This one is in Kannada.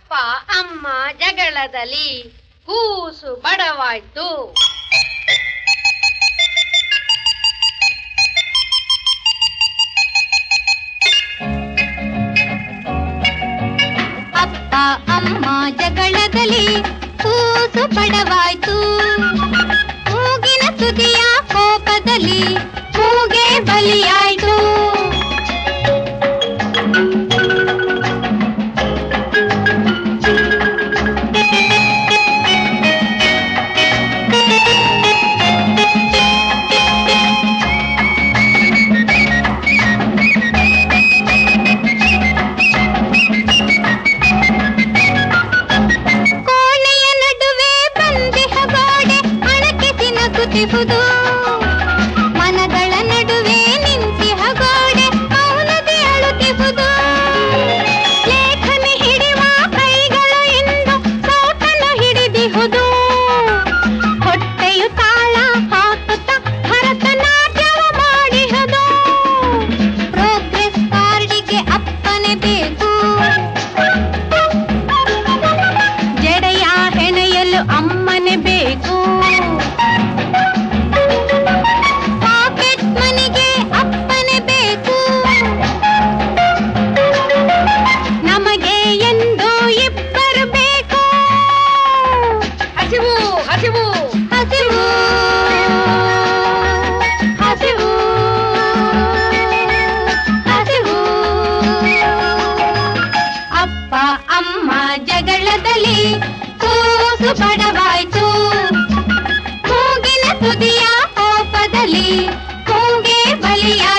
ಅಪ್ಪ ಅಮ್ಮ ಜಗಳದಲ್ಲಿ ಕೂಸು ಬಡವಾಯ್ತು ಅಪ್ಪ ಅಮ್ಮ ಜಗಳದಲ್ಲಿ ಕೂಸು ಬಡವಾಯ್ತು ಮೂಗಿನ ತುದಿಯ ಕೋಪದಲ್ಲಿ ಮೂಗೆ ಬಲಿಯಾಯ್ತು ಕೋಣೆಯ ನಡುವೆ ಬಂದಿಹ ಗೋಡೆ ಅಣಕಿಸಿ ನಗುತ್ತಿಹುದು ಮನಗಳ ನಡುವೆ ನಿಂತಿಹ ಗೋಡೆ ಮೌನದಿ ಅಳುತ್ತಿಹುದು ಲೇಖನಿ ಹಿಡಿಯುವ ಕೈಗಳು ಇಂದು ಸೋಟನ ಹಿಡಿದಿಹುದು ಹೊಟ್ಟೆಯು ತಾಳ ಹಾಕುತ್ತ ಭರತನಾಟ್ಯವ ಮಾಡಿಹುದು ಪ್ರೋಗ್ರೆಸ್ ಕಾರ್ಡಿಗೆ ಅಪ್ಪನೆ ಬೇಕು ಜಡೆಯ ಹೆಣೆಯಲು ಅಮ್ಮನೆ ಬೇಕು ಪಾಕೆಟ್ ಮನಿಗೆ ಅಪ್ಪನೆ ಬೇಕು ನಮಗೆ ಎಂದು ಇಬ್ಬರು ಬೇಕು ಹಸಿವು ಹಸಿವು ಹಸಿವು ಹಸಿವು ಹಸಿವು ಅಪ್ಪ ಅಮ್ಮ ಜಗಳದಲ್ಲಿ ಕೂಸು ಬಡವಾಯ್ತು ಮೂಗಿನ ತುದಿಯ ಕೋಪದಲ್ಲಿ ಕೂಗೆ ಬಲಿಯಾಯ್ತು